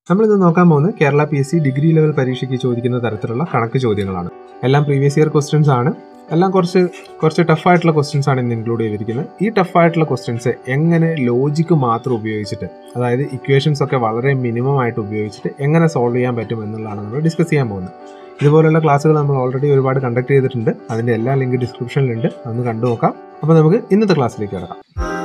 നമ്മളിന്ന് നോക്കാൻ പോകുന്നത് Kerala P S C degree level പരീക്ഷയ്ക്ക് ചോദിക്കുന്ന തരത്തിലുള്ള കണക്ക് ചോദ്യങ്ങളാണ് എല്ലാം പ്രീവിയസ് ഇയർ ക്വസ്റ്റ്യൻസ് ആണ് എല്ലാം കുറച്ച് കുറച്ച് ടഫായിട്ടുള്ള ക്വസ്റ്റ്യൻസ് ആണ് ഇന്ന് ഇൻക്ലൂഡ് ചെയ്തിരിക്കുന്നത് ഈ ടഫായിട്ടുള്ള ക്വസ്റ്റ്യൻസ് എങ്ങനെ ലോജിക്ക് മാത്രം ഉപയോഗിച്ചിട്ട് അതായത് ഇക്വേഷൻസ് ഒക്കെ വളരെ മിനിമം ആയിട്ട് ഉപയോഗിച്ചിട്ട് എങ്ങനെ സോൾവ് ചെയ്യാൻ പറ്റും എന്നുള്ളതാണ് നമ്മൾ ഡിസ്കസ് ചെയ്യാൻ പോകുന്നത് ഇതുപോലുള്ള ക്ലാസ്സുകൾ നമ്മൾ ഓൾറെഡി ഒരുപാട് കണ്ടക്ട് ചെയ്തിട്ടുണ്ട് അതിൻ്റെ എല്ലാ ലിങ്ക് ഡിസ്ക്രിപ്ഷനിലുണ്ട് അതൊന്ന് കണ്ടു നോക്കാം അപ്പോൾ നമുക്ക് ഇന്നത്തെ ക്ലാസ്സിലേക്ക് കിടക്കാം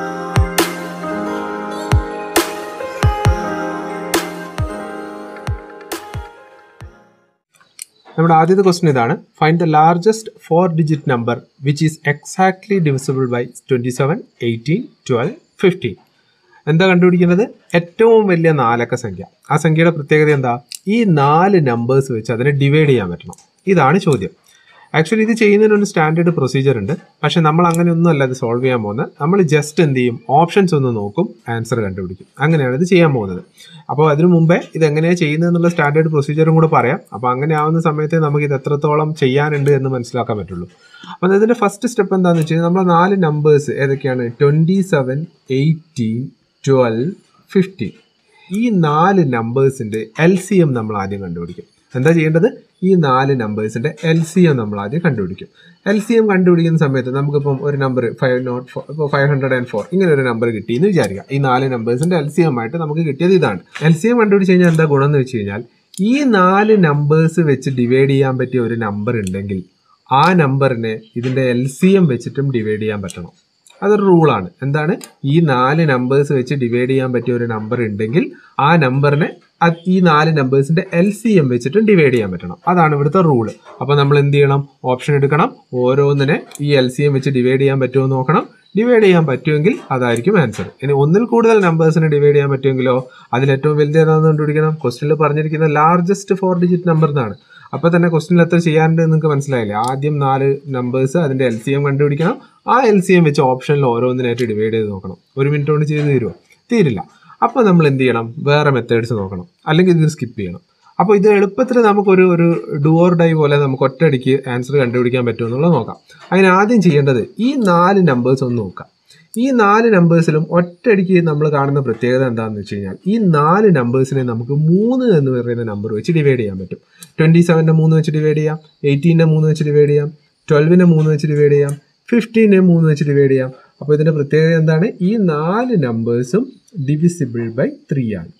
നമ്മുടെ ആദ്യത്തെ ക്വസ്റ്റ്യൻ ഇതാണ് find the largest four digit number which is exactly divisible by twenty seven eighteen twelve fifteen എന്താ കണ്ടുപിടിക്കുന്നത് ഏറ്റവും വലിയ നാലക്ക സംഖ്യ ആ സംഖ്യയുടെ പ്രത്യേകത എന്താ ഈ നാല് നമ്പേഴ്സ് വെച്ച് അതിനെ ഡിവൈഡ് ചെയ്യാൻ പറ്റണം ഇതാണ് ചോദ്യം ആക്ച്വലി ഇത് ചെയ്യുന്നതിന് ഒരു സ്റ്റാൻഡേർഡ് പ്രൊസീജിയർ ഉണ്ട് പക്ഷെ നമ്മൾ അങ്ങനെ ഒന്നും അല്ല ഇത് സോൾവ് ചെയ്യാൻ പോകുന്നത് നമ്മൾ ജസ്റ്റ് എന്ത് ചെയ്യും ഓപ്ഷൻസ് ഒന്ന് നോക്കും ആൻസർ കണ്ടുപിടിക്കും അങ്ങനെയാണ് ഇത് ചെയ്യാൻ പോകുന്നത് അപ്പോൾ അതിനു മുമ്പേ ഇത് എങ്ങനെയാണ് ചെയ്യുന്നത് എന്നുള്ള സ്റ്റാൻഡേർഡ് പ്രൊസീജിയറും കൂടെ പറയാം അപ്പോൾ അങ്ങനെ ആവുന്ന സമയത്ത് നമുക്ക് ഇത് എത്രത്തോളം ചെയ്യാനുണ്ട് എന്ന് മനസ്സിലാക്കാൻ പറ്റുള്ളൂ അപ്പോൾ ഇതിൻ്റെ ഫസ്റ്റ് സ്റ്റെപ്പ് എന്താണെന്ന് വെച്ച് കഴിഞ്ഞാൽ നമ്മൾ നാല് നമ്പേഴ്സ് ഏതൊക്കെയാണ് twenty seven eighteen twelve fifteen ഈ നാല് നമ്പേഴ്സിൻ്റെ എൽ സി എം നമ്മൾ ആദ്യം കണ്ടുപിടിക്കും എന്താ ചെയ്യേണ്ടത് ഈ നാല് നമ്പേഴ്സിൻ്റെ എൽ സി എം നമ്മൾ ആദ്യം കണ്ടുപിടിക്കും എൽ സി എം കണ്ടുപിടിക്കുന്ന സമയത്ത് നമുക്കിപ്പം ഒരു നമ്പർ ഫൈവ് നോട്ട് ഫോർ ഇപ്പോൾ ഫൈവ് ഹൺഡ്രഡ് ആൻഡ് ഫോർ ഇങ്ങനെ ഒരു നമ്പർ കിട്ടിയെന്ന് വിചാരിക്കുക ഈ നാല് നമ്പേഴ്സിൻ്റെ എൽ സി എം ആയിട്ട് നമുക്ക് കിട്ടിയത് ഇതാണ് എൽ സി എം കണ്ടുപിടിച്ച് കഴിഞ്ഞാൽ എന്താ ഗുണം എന്ന് വെച്ച് കഴിഞ്ഞാൽ ഈ നാല് നമ്പേഴ്സ് വെച്ച് ഡിവൈഡ് ചെയ്യാൻ പറ്റിയ ഒരു നമ്പർ ഉണ്ടെങ്കിൽ ആ നമ്പറിനെ ഇതിൻ്റെ എൽ സി എം വെച്ചിട്ടും ഡിവൈഡ് ചെയ്യാൻ പറ്റണം അതൊരു റൂളാണ് എന്താണ് ഈ നാല് നമ്പേഴ്സ് വെച്ച് ഡിവൈഡ് ചെയ്യാൻ പറ്റിയ ഒരു നമ്പർ ഉണ്ടെങ്കിൽ ആ നമ്പറിനെ ഈ നാല് നമ്പേഴ്സിന്റെ എൽ സി എം വെച്ചിട്ടും ഡിവൈഡ് ചെയ്യാൻ പറ്റണം അതാണ് ഇവിടുത്തെ റൂള് അപ്പോൾ നമ്മൾ എന്ത് ചെയ്യണം ഓപ്ഷൻ എടുക്കണം ഓരോന്നിനെ ഈ എൽ സി എം വെച്ച് ഡിവൈഡ് ചെയ്യാൻ പറ്റുമോ എന്ന് നോക്കണം ഡിവൈഡ് ചെയ്യാൻ പറ്റുമെങ്കിൽ അതായിരിക്കും ആൻസർ ഇനി ഒന്നിൽ കൂടുതൽ നമ്പേഴ്സിനെ ഡിവൈഡ് ചെയ്യാൻ പറ്റുമെങ്കിലോ അതിൽ ഏറ്റവും വലുത് ഏതാണെന്ന് കണ്ടുപിടിക്കണം ക്വസ്റ്റിനിൽ പറഞ്ഞിരിക്കുന്ന ലാർജസ്റ്റ് ഫോർ ഡിജിറ്റ് നമ്പർ എന്നാണ് അപ്പോൾ തന്നെ ക്വസ്റ്റിനിൽ എത്ര ചെയ്യാനുണ്ട് നിങ്ങൾക്ക് മനസ്സിലായില്ലേ ആദ്യം നാല് നമ്പേഴ്സ് അതിൻ്റെ എൽ സി എം കണ്ടുപിടിക്കണം ആ എൽ സി എം വെച്ച് ഓപ്ഷനിൽ ഓരോന്നിനായിട്ട് ഡിവൈഡ് ചെയ്ത് നോക്കണം ഒരു മിനിറ്റ് കൊണ്ട് ചെയ്ത് തീരുമോ തീരില്ല അപ്പോൾ നമ്മൾ എന്ത് ചെയ്യണം വേറെ മെത്തേഡ്സ് നോക്കണം അല്ലെങ്കിൽ ഇത് സ്കിപ്പ് ചെയ്യണം അപ്പോൾ ഇത് എളുപ്പത്തിൽ നമുക്കൊരു ഒരു ഡുവോർ ഡൈ പോലെ നമുക്ക് ഒറ്റയടിക്ക് ആൻസർ കണ്ടുപിടിക്കാൻ പറ്റുമെന്നുള്ളത് നോക്കാം അതിന് ആദ്യം ചെയ്യേണ്ടത് ഈ നാല് നമ്പേഴ്സ് ഒന്ന് നോക്കാം ഈ നാല് നമ്പേഴ്സിലും ഒറ്റയടിക്ക് നമ്മൾ കാണുന്ന പ്രത്യേകത എന്താണെന്ന് വെച്ച് കഴിഞ്ഞാൽ ഈ നാല് നമ്പേഴ്സിനെ നമുക്ക് മൂന്ന് എന്ന് പറയുന്ന നമ്പർ വെച്ച് ഡിവൈഡ് ചെയ്യാൻ പറ്റും ട്വൻറ്റി സെവൻ്റെ മൂന്ന് വെച്ച് ഡിവൈഡ് ചെയ്യാം എയ്റ്റീൻ്റെ മൂന്ന് വെച്ച് ഡിവൈഡ് ചെയ്യാം ട്വൽവിൻ്റെ മൂന്ന് വെച്ച് ഡിവൈഡ് ചെയ്യാം ഫിഫ്റ്റീനെ മൂന്ന് വെച്ച് ഡിവൈഡ് ചെയ്യാം അപ്പോൾ ഇതിൻ്റെ പ്രത്യേകത എന്താണ് ഈ നാല് നമ്പേഴ്സും ഡിവിസിബിൾ ബൈ ത്രീ ആണ്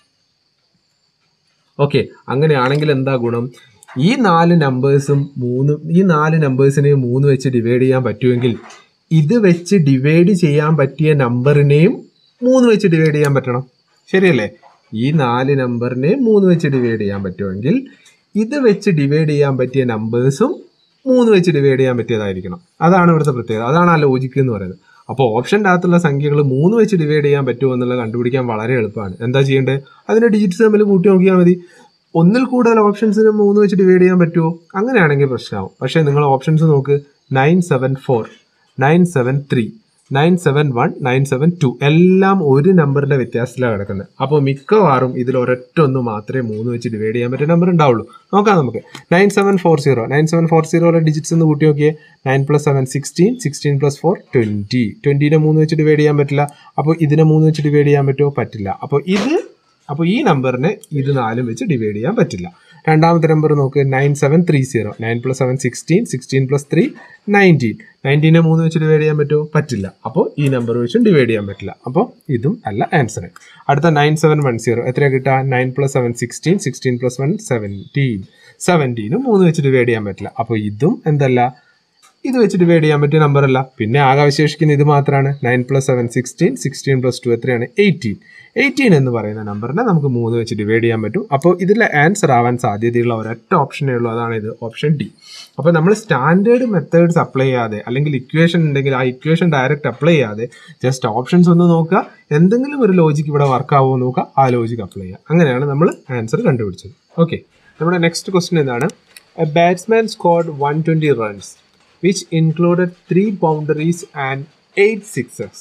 ഓക്കെ അങ്ങനെയാണെങ്കിൽ എന്താ ഗുണം ഈ നാല് നമ്പേഴ്സും മൂന്ന് ഈ നാല് നമ്പേഴ്സിനെ മൂന്ന് വെച്ച് ഡിവൈഡ് ചെയ്യാൻ പറ്റുമെങ്കിൽ ഇത് വെച്ച് ഡിവൈഡ് ചെയ്യാൻ പറ്റിയ നമ്പറിനെയും മൂന്ന് വെച്ച് ഡിവൈഡ് ചെയ്യാൻ പറ്റണം ശരിയല്ലേ ഈ നാല് നമ്പറിനെ മൂന്ന് വെച്ച് ഡിവൈഡ് ചെയ്യാൻ പറ്റുമെങ്കിൽ ഇത് വെച്ച് ഡിവൈഡ് ചെയ്യാൻ പറ്റിയ നമ്പേഴ്സും മൂന്ന് വെച്ച് ഡിവൈഡ് ചെയ്യാൻ പറ്റിയതായിരിക്കണം അതാണ് ഇവിടുത്തെ പ്രത്യേകത അതാണ് ആ ലോജിക്ക് എന്ന് പറയുന്നത് അപ്പോൾ ഓപ്ഷൻ്റെ അകത്തുള്ള സംഖ്യകൾ മൂന്ന് വെച്ച് ഡിവൈഡ് ചെയ്യാൻ പറ്റുമോ എന്നുള്ളത് കണ്ടുപിടിക്കാൻ വളരെ എളുപ്പമാണ് എന്താ ചെയ്യേണ്ടത് അതിൻ്റെ ഡിജിറ്റ്സ് തമ്മിൽ കൂട്ടി നോക്കിയാൽ മതി ഒന്നിൽ കൂടുതൽ ഓപ്ഷൻസിന് മൂന്ന് വെച്ച് ഡിവൈഡ് ചെയ്യാൻ പറ്റുമോ അങ്ങനെയാണെങ്കിൽ പ്രശ്നമാവും പക്ഷേ നിങ്ങൾ ഓപ്ഷൻസ് നോക്ക് nine seven four nine seven three nine seven one nine seven two എല്ലാം ഒരു നമ്പറിന്റെ വ്യത്യാസത്തിലാണ് കിടക്കുന്നത് അപ്പോൾ മിക്കവാറും ഇതിൽ ഒരൊറ്റ ഒന്ന് മാത്രമേ മൂന്ന് വെച്ച് ഡിവൈഡ് ചെയ്യാൻ പറ്റിയ നമ്പർ ഉണ്ടാവുള്ളൂ നോക്കാം നമുക്ക് nine seven four zero nine seven four സീറോയിലെ ഡിജിറ്റ്സ് ഒന്ന് കൂട്ടി നോക്കിയേ nine plus seven sixteen sixteen plus four twenty ട്വൻറ്റീനെ മൂന്ന് വെച്ച് ഡിവൈഡ് ചെയ്യാൻ പറ്റില്ല അപ്പോൾ ഇതിനെ മൂന്ന് വെച്ച് ഡിവൈഡ് ചെയ്യാൻ പറ്റുമോ പറ്റില്ല അപ്പോൾ ഇത് അപ്പോൾ ഈ നമ്പറിനെ ഇത് നാലും വെച്ച് ഡിവൈഡ് ചെയ്യാൻ പറ്റില്ല രണ്ടാമത്തെ നമ്പർ നോക്ക് nine seven three zero nine plus seven sixteen sixteen plus three nineteen നയൻറ്റീനെ മൂന്ന് വെച്ച് ഡിവൈഡ് ചെയ്യാൻ പറ്റുമോ പറ്റില്ല അപ്പോൾ ഈ നമ്പർ വെച്ചും ഡിവൈഡ് ചെയ്യാൻ പറ്റില്ല അപ്പോൾ ഇതും അല്ല ആൻസർ അടുത്ത നയൻ സെവൻ വൺ സീറോ എത്രയാണ് കിട്ടുക nine plus seven sixteen sixteen plus one seventeen സെവൻറ്റീനും മൂന്ന് വെച്ച് ഡിവൈഡ് ചെയ്യാൻ പറ്റില്ല അപ്പോൾ ഇതും എന്തല്ല ഇത് വെച്ച് ഡിവൈഡ് ചെയ്യാൻ പറ്റിയ നമ്പർ അല്ല പിന്നെ ആകെ അവശേഷിക്കുന്ന ഇത് മാത്രമാണ് nine plus seven sixteen sixteen plus two എത്രയാണ് എയ്റ്റീൻ എയ്റ്റീൻ എന്ന് പറയുന്ന നമ്പറിനെ നമുക്ക് മൂന്ന് വെച്ച് ഡിവൈഡ് ചെയ്യാൻ പറ്റും അപ്പോൾ ഇതിലെ ആൻസർ ആവാൻ സാധ്യതയുള്ള ഒരൊറ്റ ഓപ്ഷനേ ഉള്ളൂ അതാണ് ഇത് ഓപ്ഷൻ ഡി അപ്പോൾ നമ്മൾ സ്റ്റാൻഡേർഡ് മെത്തേഡ്സ് അപ്ലൈ ചെയ്യാതെ അല്ലെങ്കിൽ ഇക്വേഷൻ ഉണ്ടെങ്കിൽ ആ ഇക്വേഷൻ ഡയറക്റ്റ് അപ്ലൈ ചെയ്യാതെ ജസ്റ്റ് ഓപ്ഷൻസ് ഒന്ന് നോക്കുക എന്തെങ്കിലും ഒരു ലോജിക്ക് ഇവിടെ വർക്ക് ആവുമോ നോക്കുക ആ ലോജിക്ക് അപ്ലൈ ചെയ്യുക അങ്ങനെയാണ് നമ്മൾ ആൻസർ കണ്ടുപിടിച്ചത് ഓക്കെ നമ്മുടെ നെക്സ്റ്റ് ക്വസ്റ്റ്യൻ എന്താണ് a batsman scored one twenty runs which included three boundaries and eight sixes.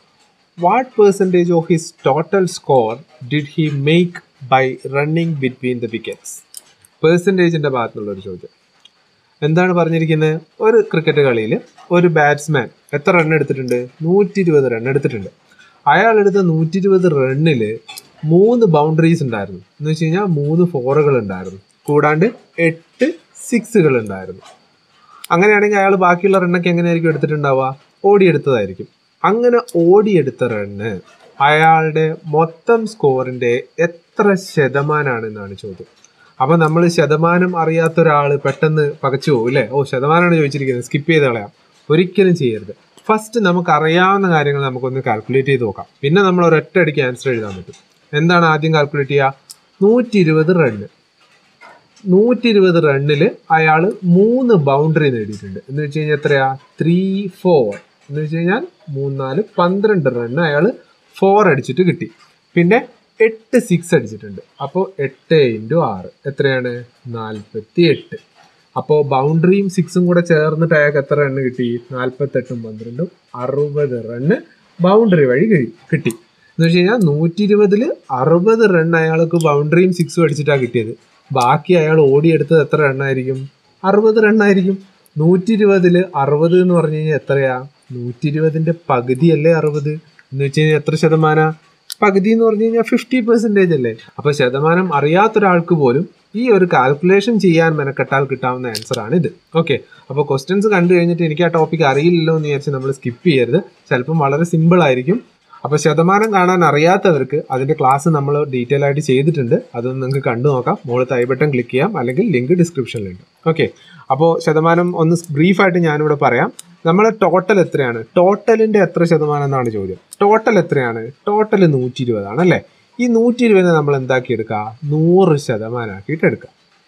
What percentage of his total score did he make by running between the wickets? പെർസെൻറ്റേജിൻ്റെ ഭാഗത്തുള്ള ഒരു ചോദ്യം എന്താണ് പറഞ്ഞിരിക്കുന്നത് ഒരു ക്രിക്കറ്റ് കളിയിൽ ഒരു ബാറ്റ്സ്മാൻ എത്ര റൺ എടുത്തിട്ടുണ്ട് നൂറ്റി ഇരുപത് റൺ എടുത്തിട്ടുണ്ട് അയാൾ എടുത്ത നൂറ്റി ഇരുപത് റണ്ണില് മൂന്ന് ബൗണ്ടറീസ് ഉണ്ടായിരുന്നു എന്ന് വെച്ച് കഴിഞ്ഞാൽ മൂന്ന് ഫോറുകൾ ഉണ്ടായിരുന്നു കൂടാണ്ട് എട്ട് സിക്സുകൾ ഉണ്ടായിരുന്നു അങ്ങനെയാണെങ്കിൽ അയാൾ ബാക്കിയുള്ള റണ്ണൊക്കെ എങ്ങനെയായിരിക്കും എടുത്തിട്ടുണ്ടാവുക ഓടിയെടുത്തതായിരിക്കും അങ്ങനെ ഓടിയെടുത്ത റണ്ണ് അയാളുടെ മൊത്തം സ്കോറിന്റെ എത്ര ശതമാനമാണ് എന്നാണ് ചോദ്യം അപ്പൊ നമ്മൾ ശതമാനം അറിയാത്ത ഒരാൾ പെട്ടെന്ന് പകച്ചു പോകും അല്ലേ ഓ ശതമാനമാണ് ചോദിച്ചിരിക്കുന്നത് സ്കിപ്പ് ചെയ്ത് കളയാം ഒരിക്കലും ചെയ്യരുത് ഫസ്റ്റ് നമുക്ക് അറിയാവുന്ന കാര്യങ്ങൾ നമുക്കൊന്ന് കാൽക്കുലേറ്റ് ചെയ്ത് നോക്കാം പിന്നെ നമ്മൾ ഒരൊറ്റ അടിക്ക് ആൻസർ എഴുതാൻ പറ്റും എന്താണ് ആദ്യം കാൽക്കുലേറ്റ് ചെയ്യുക നൂറ്റി ഇരുപത് റണ്ണ് നൂറ്റി ഇരുപത് റണ്ണില് അയാൾ മൂന്ന് ബൗണ്ടറി നേടിയിട്ടുണ്ട് എന്ന് വെച്ച് കഴിഞ്ഞാൽ എത്രയാ ത്രീ ഫോർ എന്ന് വെച്ച് കഴിഞ്ഞാൽ മൂന്നാല് പന്ത്രണ്ട് റണ്ണ് അയാൾ ഫോർ അടിച്ചിട്ട് കിട്ടി പിന്നെ എട്ട് സിക്സ് അടിച്ചിട്ടുണ്ട് അപ്പോൾ എട്ട് ഇൻറ്റു ആറ് എത്രയാണ് നാൽപ്പത്തി എട്ട് അപ്പോൾ ബൗണ്ടറിയും സിക്സും കൂടെ ചേർന്നിട്ട് അയാൾക്ക് എത്ര റണ്ണ് കിട്ടി നാൽപ്പത്തെട്ടും പന്ത്രണ്ടും അറുപത് റണ്ണ് ബൗണ്ടറി വഴി കഴി- കിട്ടി എന്ന് വെച്ച് കഴിഞ്ഞാൽ നൂറ്റി ഇരുപതില് അറുപത് റൺ അയാൾക്ക് ബൗണ്ടറിയും സിക്സും അടിച്ചിട്ടാണ് കിട്ടിയത് ബാക്കി അയാൾ ഓടിയെടുത്തത് എത്ര റണ്ണായിരിക്കും അറുപത് റണ്ണായിരിക്കും നൂറ്റി ഇരുപതില് അറുപത് എന്ന് പറഞ്ഞു കഴിഞ്ഞാൽ എത്രയാ നൂറ്റി ഇരുപതിന്റെ പകുതിയല്ലേ അറുപത് എന്ന് വെച്ച് കഴിഞ്ഞാൽ എത്ര ശതമാന പകുതി എന്ന് പറഞ്ഞു കഴിഞ്ഞാൽ ഫിഫ്റ്റി പെർസെൻറ്റേജ് അല്ലേ അപ്പൊ ശതമാനം അറിയാത്ത ഒരാൾക്ക് പോലും ഈ ഒരു കാൽക്കുലേഷൻ ചെയ്യാൻ മെനക്കെട്ടാൽ കിട്ടാവുന്ന ആൻസർ ആണ് ഇത് ഓക്കെ അപ്പോൾ ക്വസ്റ്റ്യൻസ് കണ്ടു കഴിഞ്ഞിട്ട് എനിക്ക് ആ ടോപ്പിക് അറിയില്ലല്ലോ എന്ന് വിചാരിച്ച് നമ്മൾ സ്കിപ്പ് ചെയ്യരുത് ചിലപ്പം വളരെ സിമ്പിൾ ആയിരിക്കും അപ്പോൾ ശതമാനം കാണാൻ അറിയാത്തവർക്ക് അതിന്റെ ക്ലാസ് നമ്മൾ ഡീറ്റെയിൽ ആയിട്ട് ചെയ്തിട്ടുണ്ട് അതൊന്ന് നിങ്ങൾക്ക് കണ്ടു നോക്കാം മുകളിൽ ഐ ബട്ടൺ ക്ലിക്ക് ചെയ്യാം അല്ലെങ്കിൽ ലിങ്ക് ഡിസ്ക്രിപ്ഷനിലുണ്ട് ഓക്കെ അപ്പോൾ ശതമാനം ഒന്ന് ബ്രീഫായിട്ട് ഞാനിവിടെ പറയാം നമ്മളെ ടോട്ടൽ എത്രയാണ് ടോട്ടലിന്റെ എത്ര ശതമാനം എന്നാണ് ചോദ്യം ടോട്ടൽ എത്രയാണ് ടോട്ടൽ നൂറ്റി ഇരുപതാണ് അല്ലേ ഈ നൂറ്റി ഇരുപതിനെ നമ്മൾ എന്താക്കി എടുക്കുക നൂറ് ശതമാനമാക്കിയിട്ട് എടുക്കുക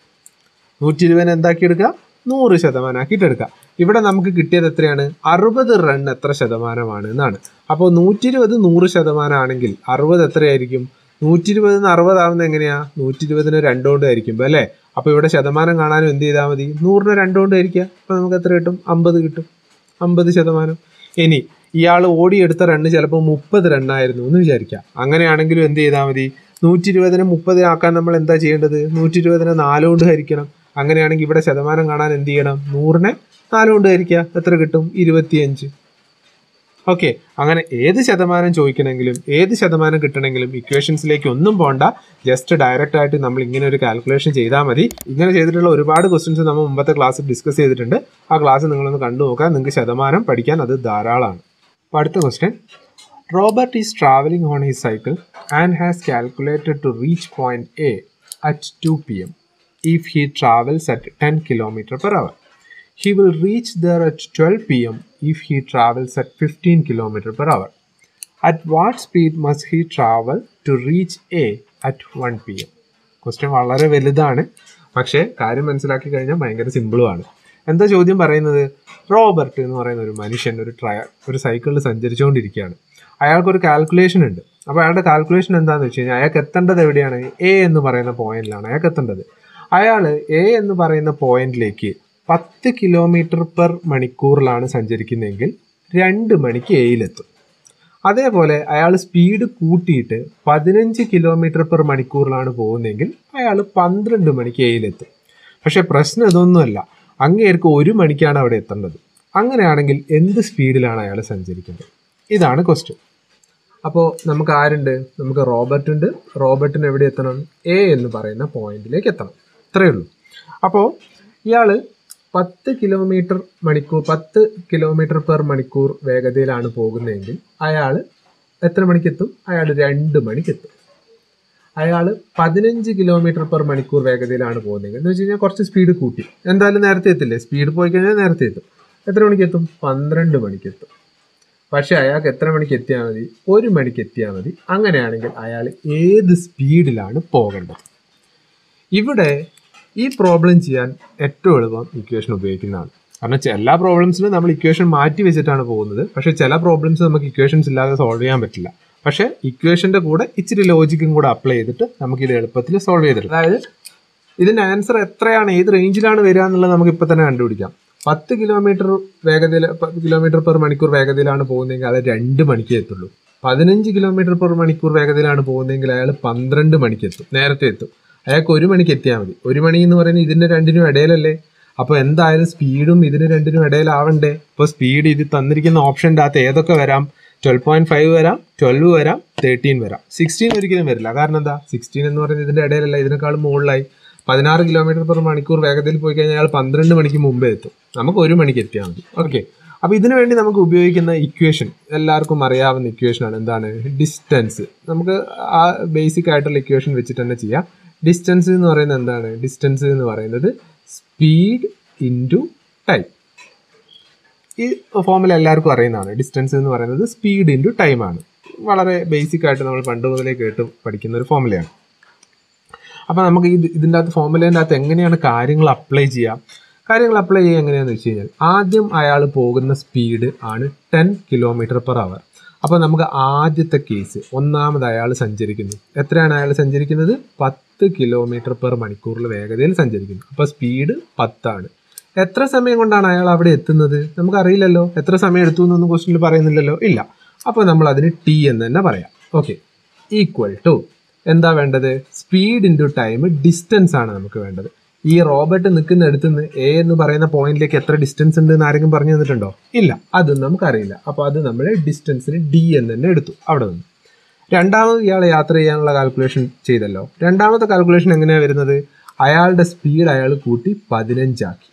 നൂറ്റി ഇരുപതിനെ എന്താക്കി എടുക്കുക നൂറ് ശതമാനമാക്കിയിട്ട് എടുക്കുക ഇവിടെ നമുക്ക് കിട്ടിയത് എത്രയാണ് അറുപത് റൺ എത്ര ശതമാനമാണ് എന്നാണ് അപ്പോൾ നൂറ്റി ഇരുപത് നൂറ് ശതമാനമാണെങ്കിൽ അറുപത് എത്രയായിരിക്കും നൂറ്റി ഇരുപതിൽ നിന്ന് അറുപതാവുന്ന എങ്ങനെയാ നൂറ്റി ഇരുപതിന് രണ്ടുകൊണ്ട് ആയിരിക്കുമ്പോൾ അല്ലേ അപ്പോൾ ഇവിടെ ശതമാനം കാണാനും എന്ത് ചെയ്താൽ മതി നൂറിന് രണ്ടുകൊണ്ട് ആയിരിക്കുക അപ്പോൾ നമുക്ക് എത്ര കിട്ടും അമ്പത് കിട്ടും അമ്പത് ശതമാനം ഇനി ഇയാൾ ഓടിയെടുത്ത റണ്ണ് ചിലപ്പോൾ മുപ്പത് റണ്ണായിരുന്നു എന്ന് വിചാരിക്കാം അങ്ങനെയാണെങ്കിലും എന്ത് ചെയ്താൽ മതി നൂറ്റി ഇരുപതിനെ മുപ്പതിനാക്കാൻ നമ്മൾ എന്താ ചെയ്യേണ്ടത് നൂറ്റി ഇരുപതിനെ നാലുകൊണ്ട് ഹരിക്കണം അങ്ങനെയാണെങ്കിൽ ഇവിടെ ശതമാനം കാണാൻ എന്ത് ചെയ്യണം നൂറിനെ നാലുകൊണ്ട് ഹരിക്കുക എത്ര കിട്ടും ഇരുപത്തിയഞ്ച് ഓക്കെ അങ്ങനെ ഏത് ശതമാനം ചോദിക്കണമെങ്കിലും ഏത് ശതമാനം കിട്ടണമെങ്കിലും ഇക്വേഷൻസിലേക്ക് ഒന്നും പോണ്ട ജസ്റ്റ് ഡയറക്റ്റ് ആയിട്ട് നമ്മൾ ഇങ്ങനെ ഒരു കാൽക്കുലേഷൻ ചെയ്താൽ മതി ഇങ്ങനെ ചെയ്തിട്ടുള്ള ഒരുപാട് ക്വസ്റ്റ്യൻസ് നമ്മൾ മുമ്പത്തെ ക്ലാസ്സിൽ ഡിസ്കസ് ചെയ്തിട്ടുണ്ട് ആ ക്ലാസ് നിങ്ങളൊന്ന് കണ്ടു നോക്കാം നിങ്ങൾക്ക് ശതമാനം പഠിക്കാൻ അത് ധാരാളമാണ് അപ്പോൾ അടുത്ത question Robert is travelling on his cycle and has calculated to reach point A at two P M if he travels at ten kilometre per hour He will reach there at 12 pm if he travels at 15 km per hour. At what speed must he travel to reach A at 1 pm? Question വളരെ വലുതാണ് പക്ഷേ കാര്യം മനസ്സിലാക്കി കഴിഞ്ഞാൽ ഭയങ്കര സിമ്പിളുമാണ് എന്താ ചോദ്യം പറയുന്നത് റോബർട്ട് എന്ന് പറയുന്ന ഒരു മനുഷ്യൻ ഒരു ട്രയ ഒരു സൈക്കിളിൽ സഞ്ചരിച്ചുകൊണ്ടിരിക്കുകയാണ് അയാൾക്കൊരു കാൽക്കുലേഷൻ ഉണ്ട് അപ്പോൾ അയാളുടെ കാൽക്കുലേഷൻ എന്താണെന്ന് വെച്ച് കഴിഞ്ഞാൽ അയാൾക്ക് എത്തേണ്ടത് എവിടെയാണ് എ എന്ന് പറയുന്ന പോയിന്റിലാണ് അയാൾക്ക് എത്തേണ്ടത് അയാൾ എ എന്ന് പറയുന്ന പോയിന്റിലേക്ക് പത്ത് കിലോമീറ്റർ പെർ മണിക്കൂറിലാണ് സഞ്ചരിക്കുന്നതെങ്കിൽ രണ്ട് മണിക്ക് എയിലെത്തും അതേപോലെ അയാൾ സ്പീഡ് കൂട്ടിയിട്ട് പതിനഞ്ച് കിലോമീറ്റർ പെർ മണിക്കൂറിലാണ് പോകുന്നതെങ്കിൽ അയാൾ പന്ത്രണ്ട് മണിക്ക് എയിലെത്തും പക്ഷെ പ്രശ്നം ഇതൊന്നുമല്ല അങ്ങേർക്ക് ഒരു മണിക്കാണ് അവിടെ എത്തേണ്ടത് അങ്ങനെയാണെങ്കിൽ എന്ത് സ്പീഡിലാണ് അയാൾ സഞ്ചരിക്കേണ്ടത് ഇതാണ് ക്വസ്റ്റ്യൻ അപ്പോൾ നമുക്ക് ആരുണ്ട് നമുക്ക് റോബർട്ട് ഉണ്ട് റോബർട്ടിന് എവിടെ എത്തണം എ എന്ന് പറയുന്ന പോയിന്റിലേക്ക് എത്തണം ഇത്രയേ ഉള്ളൂ അപ്പോൾ ഇയാൾ പത്ത് കിലോമീറ്റർ മണിക്കൂർ പത്ത് കിലോമീറ്റർ പെർ മണിക്കൂർ വേഗതയിലാണ് പോകുന്നതെങ്കിൽ അയാൾ എത്ര മണിക്കെത്തും അയാൾ രണ്ട് മണിക്കെത്തും അയാൾ പതിനഞ്ച് കിലോമീറ്റർ പെർ മണിക്കൂർ വേഗതയിലാണ് പോകുന്നതെങ്കിൽ എന്ന് വെച്ച് കഴിഞ്ഞാൽ കുറച്ച് സ്പീഡ് കൂട്ടി എന്തായാലും നേരത്തെ എത്തില്ലേ സ്പീഡ് പോയി കഴിഞ്ഞാൽ നേരത്തെ എത്തും എത്ര മണിക്ക് എത്തും പന്ത്രണ്ട് മണിക്ക് എത്തും പക്ഷെ അയാൾക്ക് എത്ര മണിക്ക് എത്തിയാൽ മതി ഒരു മണിക്ക് എത്തിയാൽ മതി അങ്ങനെയാണെങ്കിൽ അയാൾ ഏത് സ്പീഡിലാണ് പോകേണ്ടത് ഇവിടെ ഈ പ്രോബ്ലം ചെയ്യാൻ ഏറ്റവും എളുപ്പം ഇക്വേഷൻ ഉപയോഗിക്കുന്നതാണ് കാരണം ചെ- എല്ലാ പ്രോബ്ലംസിനും നമ്മൾ ഇക്വേഷൻ മാറ്റി വെച്ചിട്ടാണ് പോകുന്നത് പക്ഷെ ചില പ്രോബ്ലംസ് നമുക്ക് ഇക്വേഷൻസ് ഇല്ലാതെ സോൾവ് ചെയ്യാൻ പറ്റില്ല പക്ഷെ ഇക്വേഷന്റെ കൂടെ ഇച്ചിരി ലോജിക്കും കൂടെ അപ്ലൈ ചെയ്തിട്ട് നമുക്ക് ഇത് എളുപ്പത്തിൽ സോൾവ് ചെയ്തെടുക്കാം അതായത് ഇതിന്റെ ആൻസർ എത്രയാണ് ഏത് റേഞ്ചിലാണ് വരിക എന്നുള്ളത് നമുക്ക് ഇപ്പൊ തന്നെ കണ്ടുപിടിക്കാം പത്ത് കിലോമീറ്റർ വേഗതയിൽ പത്ത് കിലോമീറ്റർ പെർ മണിക്കൂർ വേഗതയിലാണ് പോകുന്നതെങ്കിൽ അത് രണ്ട് മണിക്ക് എത്തുള്ളൂ പതിനഞ്ച് കിലോമീറ്റർ പെർ മണിക്കൂർ വേഗതയിലാണ് പോകുന്നതെങ്കിൽ അയാൾ പന്ത്രണ്ട് മണിക്ക് എത്തും നേരത്തെ എത്തും അയാൾക്ക് ഒരു മണിക്ക് എത്തിയാൽ മതി ഒരു മണി എന്ന് പറയുന്നത് ഇതിന്റെ രണ്ടിനും ഇടയിലല്ലേ അപ്പോൾ എന്തായാലും സ്പീഡും ഇതിന് രണ്ടിനും ഇടയിലാവണ്ടേ ഇപ്പോൾ സ്പീഡ് ഇത് തന്നിരിക്കുന്ന ഓപ്ഷൻ്റെ അകത്ത് ഏതൊക്കെ വരാം ട്വൽവ് പോയിന്റ് ഫൈവ് വരാം ട്വൽവ് വരാം തേർട്ടീൻ വരാം സിക്സ്റ്റീൻ ഒരിക്കലും വരില്ല കാരണം എന്താ സിക്സ്റ്റീൻ എന്ന് പറയുന്നത് ഇതിന്റെ ഇടയിലല്ല ഇതിനേക്കാളും മുകളിലായി പതിനാറ് കിലോമീറ്റർ പെർ മണിക്കൂർ വേഗതയിൽ പോയി കഴിഞ്ഞാൽ അയാൾ പന്ത്രണ്ട് മണിക്ക് മുമ്പേ എത്തും നമുക്ക് ഒരു മണിക്ക് എത്തിയാൽ മതി ഓക്കെ അപ്പോൾ ഇതിനു വേണ്ടി നമുക്ക് ഉപയോഗിക്കുന്ന ഇക്വേഷൻ എല്ലാവർക്കും അറിയാവുന്ന ഇക്വേഷനാണ് എന്താണ് ഡിസ്റ്റൻസ് നമുക്ക് ആ ബേസിക് ആയിട്ടുള്ള ഇക്വേഷൻ വെച്ചിട്ട് തന്നെ ചെയ്യാം ഡിസ്റ്റൻസ് എന്ന് പറയുന്നത് എന്താണ് ഡിസ്റ്റൻസ് എന്ന് പറയുന്നത് സ്പീഡ് ഇൻറ്റു ടൈം ഈ ഫോമിൽ എല്ലാവർക്കും അറിയുന്നതാണ് ഡിസ്റ്റൻസ് എന്ന് പറയുന്നത് സ്പീഡ് ഇൻറ്റു ടൈം ആണ് വളരെ ബേസിക് ആയിട്ട് നമ്മൾ പണ്ട് മുതലേ കേട്ട് പഠിക്കുന്ന ഒരു ഫോമുലയാണ് അപ്പോൾ നമുക്ക് ഇത് ഇതിൻ്റെ അകത്ത് ഫോമുലേൻ്റെ അകത്ത് എങ്ങനെയാണ് കാര്യങ്ങൾ അപ്ലൈ ചെയ്യാം കാര്യങ്ങൾ അപ്ലൈ ചെയ്യുക എങ്ങനെയാണെന്ന് വെച്ച് കഴിഞ്ഞാൽ ആദ്യം അയാൾ പോകുന്ന സ്പീഡ് ആണ് ടെൻ കിലോമീറ്റർ പെർ അവർ അപ്പോൾ നമുക്ക് ആദ്യത്തെ കേസ് ഒന്നാമത് അയാൾ സഞ്ചരിക്കുന്നു എത്രയാണ് അയാൾ സഞ്ചരിക്കുന്നത് പത്ത് കിലോമീറ്റർ പെർ മണിക്കൂറിൽ വേഗതയിൽ സഞ്ചരിക്കുന്നു അപ്പോൾ സ്പീഡ് പത്താണ് എത്ര സമയം കൊണ്ടാണ് അയാൾ അവിടെ എത്തുന്നത് നമുക്കറിയില്ലല്ലോ എത്ര സമയം എടുത്തു എന്നൊന്നും ക്വസ്റ്റിനിൽ പറയുന്നില്ലല്ലോ ഇല്ല അപ്പോൾ നമ്മൾ അതിന് ടി എന്ന് തന്നെ പറയാം ഓക്കെ ഈക്വൽ ടു എന്താ വേണ്ടത് സ്പീഡ് ഇൻറ്റു ടൈം ഡിസ്റ്റൻസ് ആണ് നമുക്ക് വേണ്ടത് ഈ റോബർട്ട് നിൽക്കുന്ന അടുത്തുനിന്ന് എ എന്ന് പറയുന്ന പോയിന്റിലേക്ക് എത്ര ഡിസ്റ്റൻസ് ഉണ്ട് എന്ന് ആരെങ്കിലും പറഞ്ഞു തന്നിട്ടുണ്ടോ ഇല്ല അതും നമുക്കറിയില്ല അപ്പോൾ അത് നമ്മൾ ഡിസ്റ്റൻസിന് ഡി എന്ന് തന്നെ എടുത്തു അവിടെ നിന്ന് രണ്ടാമത് ഇയാൾ യാത്ര ചെയ്യാനുള്ള കാൽക്കുലേഷൻ ചെയ്തല്ലോ രണ്ടാമത്തെ കാൽക്കുലേഷൻ എങ്ങനെയാണ് വരുന്നത് അയാളുടെ സ്പീഡ് അയാൾ കൂട്ടി പതിനഞ്ചാക്കി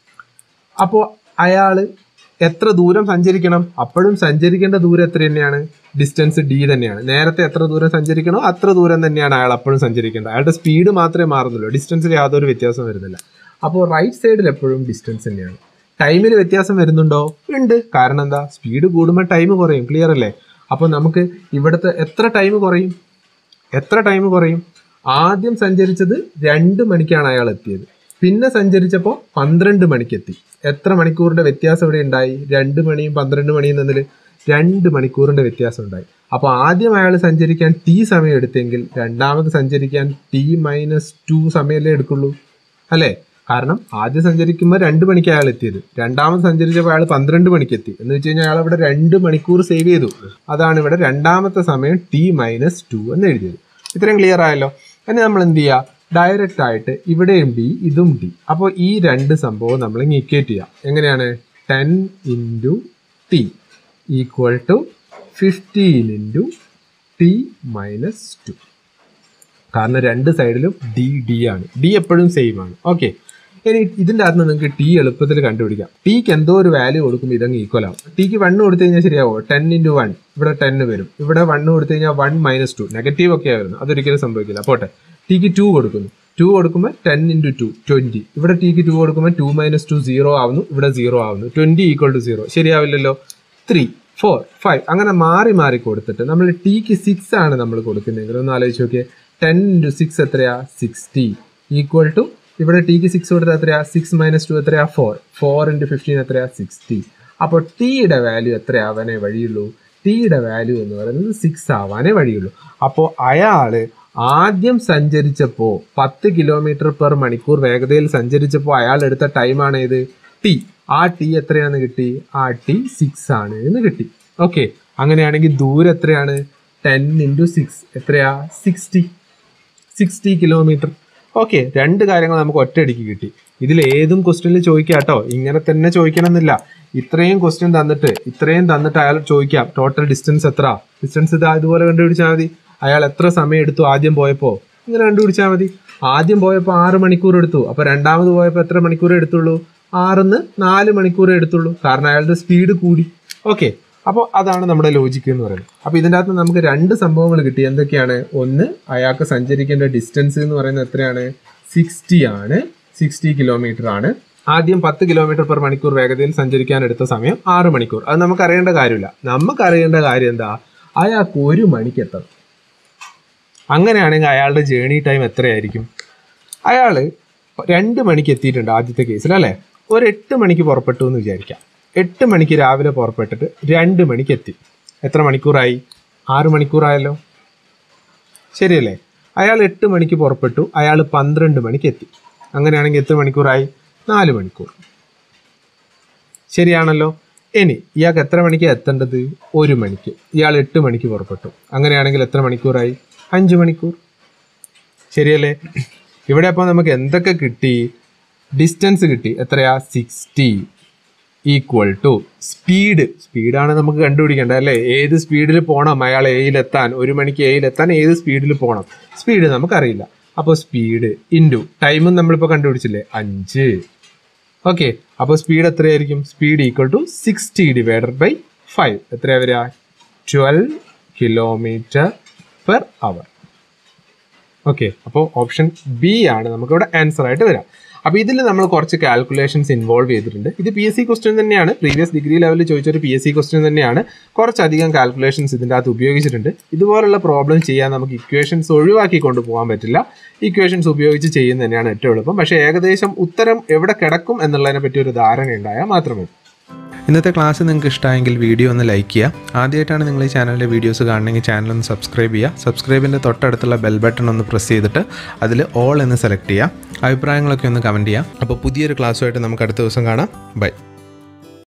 അപ്പോൾ അയാൾ എത്ര ദൂരം സഞ്ചരിക്കണം അപ്പോഴും സഞ്ചരിക്കേണ്ട ദൂരം എത്ര തന്നെയാണ് ഡിസ്റ്റൻസ് ഡി തന്നെയാണ് നേരത്തെ എത്ര ദൂരം സഞ്ചരിക്കണോ അത്ര ദൂരം തന്നെയാണ് അയാൾ അപ്പോഴും സഞ്ചരിക്കേണ്ടത് അയാളുടെ സ്പീഡ് മാത്രമേ മാറുന്നുള്ളൂ ഡിസ്റ്റൻസിൽ യാതൊരു വ്യത്യാസം വരുന്നില്ല അപ്പോൾ റൈറ്റ് സൈഡിൽ എപ്പോഴും ഡിസ്റ്റൻസ് തന്നെയാണ് ടൈമിൽ വ്യത്യാസം വരുന്നുണ്ടോ ഉണ്ട് കാരണം എന്താ സ്പീഡ് കൂടുമ്പോൾ ടൈം കുറയും ക്ലിയർ അല്ലേ അപ്പോൾ നമുക്ക് ഇവിടുത്തെ എത്ര ടൈം കുറയും എത്ര ടൈം കുറയും ആദ്യം സഞ്ചരിച്ചത് രണ്ട് മണിക്കാണ് അയാൾ എത്തിയത് പിന്നെ സഞ്ചരിച്ചപ്പോൾ പന്ത്രണ്ട് മണിക്കെത്തി എത്ര മണിക്കൂറിന്റെ വ്യത്യാസം ഇവിടെ ഉണ്ടായി രണ്ട് മണിയും പന്ത്രണ്ട് മണിയും തമ്മിൽ രണ്ട് മണിക്കൂറിന്റെ വ്യത്യാസം ഉണ്ടായി അപ്പോൾ ആദ്യം അയാൾ സഞ്ചരിക്കാൻ ടി സമയം എടുത്തെങ്കിൽ രണ്ടാമത് സഞ്ചരിക്കാൻ ടി മൈനസ് ടു സമയമല്ലേ എടുക്കുള്ളൂ അല്ലേ കാരണം ആദ്യം സഞ്ചരിക്കുമ്പോൾ രണ്ട് മണിക്ക് അയാൾ എത്തിയത് രണ്ടാമത് സഞ്ചരിച്ചപ്പോൾ അയാൾ പന്ത്രണ്ട് മണിക്ക് എത്തി എന്ന് വെച്ച് കഴിഞ്ഞാൽ അയാൾ ഇവിടെ രണ്ട് മണിക്കൂർ സേവ് ചെയ്തു അതാണ് ഇവിടെ രണ്ടാമത്തെ സമയം ടി മൈനസ് ടു എന്ന് എഴുതിയത് ഇത്രയും ക്ലിയർ ആയല്ലോ ഇനി നമ്മൾ എന്ത് ചെയ്യുക ഡയറക്റ്റ് ആയിട്ട് ഇവിടെയും ഡി ഇതും ഡി അപ്പോൾ ഈ രണ്ട് സംഭവം നമ്മൾ ഇക്വേറ്റ് ചെയ്യാം എങ്ങനെയാണ് ten into t equal to fifteen into t minus two കാരണം രണ്ട് സൈഡിലും ഡി ഡി ആണ് ഡി എപ്പോഴും സെയിം ആണ് ഓക്കെ ഇനി ഇതിൻ്റെ അകത്ത് നിങ്ങൾക്ക് ടി എളുപ്പത്തിൽ കണ്ടുപിടിക്കാം ടിക്ക് എന്തോ ഒരു വാല്യൂ കൊടുക്കുമ്പോൾ ഇതങ്ങ് ഈക്വൽ ആവും ടിക്ക് വണ്ണ് കൊടുത്തു കഴിഞ്ഞാൽ ശരിയാവോ ടെൻ ഇൻറ്റു വൺ ഇവിടെ ടെന്ന് വരും ഇവിടെ വണ്ണ് കൊടുത്തു കഴിഞ്ഞാൽ വൺ മൈനസ് ടു നെഗറ്റീവ് ഒക്കെ വരുന്നത് അതൊരിക്കലും സംഭവിക്കില്ല പോട്ടെ ടിക്ക് ടു കൊടുക്കുന്നു ടു കൊടുക്കുമ്പോൾ ടെൻ ഇൻറ്റു ടു ട്വൻറ്റി ഇവിടെ ടിക്ക് ടു കൊടുക്കുമ്പോൾ ടു മൈനസ് ടു സീറോ ആവുന്നു ഇവിടെ സീറോ ആവുന്നു ട്വൻറ്റി ഈക്വൽ ടു സീറോ ശരിയാവില്ലല്ലോ ത്രീ ഫോർ ഫൈവ് അങ്ങനെ മാറി മാറി കൊടുത്തിട്ട് നമ്മൾ ടിക്ക് സിക്സ് ആണ് നമ്മൾ കൊടുക്കുന്നതെങ്കിൽ ഒന്ന് ആലോചിച്ച് നോക്കിയേ ടെൻ ഇൻറ്റു സിക്സ് എത്രയാ സിക്സ്റ്റി ഈക്വൽ ടു ഇവിടെ ടിക്ക് സിക്സ് കൊടുത്താൽ എത്രയാ സിക്സ് മൈനസ് ടു എത്രയാ ഫോർ ഫോർ ഇൻറ്റു ഫിഫ്റ്റീൻ എത്രയാ സിക്സ്റ്റി അപ്പോൾ ടിയുടെ വാല്യൂ എത്രയാവാനേ വഴിയുള്ളൂ ടിയുടെ വാല്യൂ എന്ന് പറയുന്നത് സിക്സ് ആവാനേ വഴിയുള്ളൂ അപ്പോൾ അയാൾ ആദ്യം സഞ്ചരിച്ചപ്പോൾ പത്ത് കിലോമീറ്റർ പെർ മണിക്കൂർ വേഗതയിൽ സഞ്ചരിച്ചപ്പോൾ അയാൾ എടുത്ത ടൈമാണ് ഇത് ടി ആ ടി എത്രയാന്ന് കിട്ടി ആ ടി സിക്സ് ആണ് എന്ന് കിട്ടി ഓക്കെ അങ്ങനെയാണെങ്കിൽ ദൂരം എത്രയാണ് ടെൻ ഇൻറ്റു സിക്സ് എത്രയാ സിക്സ്റ്റി സിക്സ്റ്റി കിലോമീറ്റർ ഓക്കെ രണ്ട് കാര്യങ്ങൾ നമുക്ക് ഒറ്റയടിക്ക് കിട്ടി ഇതിൽ ഏതും ക്വസ്റ്റ്യനിൽ ചോദിക്കാം കേട്ടോ ഇങ്ങനെ തന്നെ ചോദിക്കണം എന്നില്ല ഇത്രയും ക്വസ്റ്റ്യൻ തന്നിട്ട് ഇത്രയും തന്നിട്ട് അയാൾ ചോദിക്കാം ടോട്ടൽ ഡിസ്റ്റൻസ് എത്ര ഡിസ്റ്റൻസ് ഇതാ ഇതുപോലെ കണ്ടുപിടിച്ചാൽ മതി അയാൾ എത്ര സമയം എടുത്തു ആദ്യം പോയപ്പോൾ ഇങ്ങനെ കണ്ടുപിടിച്ചാൽ മതി ആദ്യം പോയപ്പോൾ ആറ് മണിക്കൂർ എടുത്തു അപ്പോൾ രണ്ടാമത് പോയപ്പോൾ എത്ര മണിക്കൂർ എടുത്തുള്ളൂ ആറിന്ന് നാല് മണിക്കൂർ എടുത്തുള്ളൂ കാരണം അയാളുടെ സ്പീഡ് കൂടി ഓക്കെ അപ്പോൾ അതാണ് നമ്മുടെ ലോജിക്ക് എന്ന് പറയുന്നത് അപ്പോൾ ഇതിൻ്റെ അകത്ത് നമുക്ക് രണ്ട് സംഭവങ്ങൾ കിട്ടി എന്തൊക്കെയാണ് ഒന്ന് അയാൾക്ക് സഞ്ചരിക്കേണ്ട ഡിസ്റ്റൻസ് എന്ന് പറയുന്നത് എത്രയാണ് സിക്സ്റ്റി ആണ് സിക്സ്റ്റി കിലോമീറ്റർ ആണ് ആദ്യം പത്ത് കിലോമീറ്റർ പെർ മണിക്കൂർ വേഗതയിൽ സഞ്ചരിക്കാൻ എടുത്ത സമയം ആറ് മണിക്കൂർ അത് നമുക്ക് അറിയേണ്ട കാര്യമില്ല നമുക്ക് അറിയേണ്ട കാര്യം എന്താ അയാൾക്ക് ഒരു മണിക്ക് എത്തണം അങ്ങനെയാണെങ്കിൽ അയാളുടെ ജേണി ടൈം എത്രയായിരിക്കും അയാൾ രണ്ട് മണിക്ക് എത്തിയിട്ടുണ്ട് ആദ്യത്തെ കേസിൽ അല്ലേ ഒരു എട്ട് മണിക്ക് പുറപ്പെട്ടു എന്ന് വിചാരിക്കാം എട്ട് മണിക്ക് രാവിലെ പുറപ്പെട്ടിട്ട് രണ്ട് മണിക്ക് എത്തി എത്ര മണിക്കൂറായി ആറ് മണിക്കൂറായല്ലോ ശരിയല്ലേ അയാൾ എട്ട് മണിക്ക് പുറപ്പെട്ടു അയാൾ പന്ത്രണ്ട് മണിക്ക് എത്തി അങ്ങനെയാണെങ്കിൽ എത്ര മണിക്കൂറായി നാല് മണിക്കൂർ ശരിയാണല്ലോ ഇനി ഇയാൾക്ക് എത്ര മണിക്ക് എത്തേണ്ടത് ഒരു മണിക്ക് ഇയാൾ എട്ട് മണിക്ക് പുറപ്പെട്ടു അങ്ങനെയാണെങ്കിൽ എത്ര മണിക്കൂറായി അഞ്ച് മണിക്കൂർ ശരിയല്ലേ ഇവിടെ അപ്പോൾ നമുക്ക് എന്തൊക്കെ കിട്ടി ഡിസ്റ്റൻസ് കിട്ടി എത്രയാ സിക്സ്റ്റി ഈക്വൽ ടു സ്പീഡ് സ്പീഡാണ് നമുക്ക് കണ്ടുപിടിക്കേണ്ടത് അല്ലേ ഏത് സ്പീഡിൽ പോകണം അയാൾ എയിലെത്താൻ ഒരു മണിക്ക് എയിലെത്താൻ ഏത് സ്പീഡിൽ പോകണം സ്പീഡ് നമുക്കറിയില്ല അപ്പോൾ സ്പീഡ് ഇൻറ്റു ടൈമും നമ്മളിപ്പോൾ കണ്ടുപിടിച്ചില്ലേ അഞ്ച് ഓക്കെ അപ്പോൾ സ്പീഡ് എത്രയായിരിക്കും speed equal to sixty divided by five എത്രയാ വരിക twelve kilometre per hour okay അപ്പോൾ ഓപ്ഷൻ ബി ആണ് നമുക്കിവിടെ ആൻസർ ആയിട്ട് വരാം അപ്പോൾ ഇതിൽ നമ്മൾ കുറച്ച് കാൽക്കുലേഷൻസ് ഇൻവോൾവ് ചെയ്തിട്ടുണ്ട് ഇത് പി എസ് സി ക്വസ്റ്റ്യൻ തന്നെയാണ് പ്രീവിയസ് ഡിഗ്രി ലെവലിൽ ചോദിച്ചൊരു പി എസ് സി ക്വസ്റ്റ്യൻ തന്നെയാണ് കുറച്ചധികം കാൽക്കുലേഷൻസ് ഇതിൻ്റെ അകത്ത് ഉപയോഗിച്ചിട്ടുണ്ട് ഇതുപോലുള്ള പ്രോബ്ലം ചെയ്യാൻ നമുക്ക് ഇക്വേഷൻസ് ഒഴിവാക്കി കൊണ്ടുപോകാൻ പറ്റില്ല ഇക്വേഷൻസ് ഉപയോഗിച്ച് ചെയ്യുന്നത് തന്നെയാണ് ഏറ്റവും എളുപ്പം പക്ഷേ ഏകദേശം ഉത്തരം എവിടെ കിടക്കും എന്നുള്ളതിനെ പറ്റി ഒരു ധാരണ ഉണ്ടായാൽ മാത്രമേ ഇന്നത്തെ ക്ലാസ് നിങ്ങൾക്ക് ഇഷ്ടമായെങ്കിൽ വീഡിയോ ഒന്ന് ലൈക്ക് ചെയ്യുക ആദ്യമായിട്ടാണ് നിങ്ങൾ ഈ ചാനലിലെ വീഡിയോസ് കാണണമെങ്കിൽ ചാനൽ ഒന്ന് സബ്സ്ക്രൈബ് ചെയ്യുക സബ്സ്ക്രൈബിൻ്റെ തൊട്ടടുത്തുള്ള ബെൽ ബട്ടൺ ഒന്ന് പ്രസ് ചെയ്തിട്ട് അതിൽ ഓൾ എന്ന് സെലക്ട് ചെയ്യുക അഭിപ്രായങ്ങളൊക്കെ ഒന്ന് കമൻറ്റ് ചെയ്യുക അപ്പോൾ പുതിയൊരു ക്ലാസ്സുമായിട്ട് നമുക്ക് അടുത്ത ദിവസം കാണാം ബൈ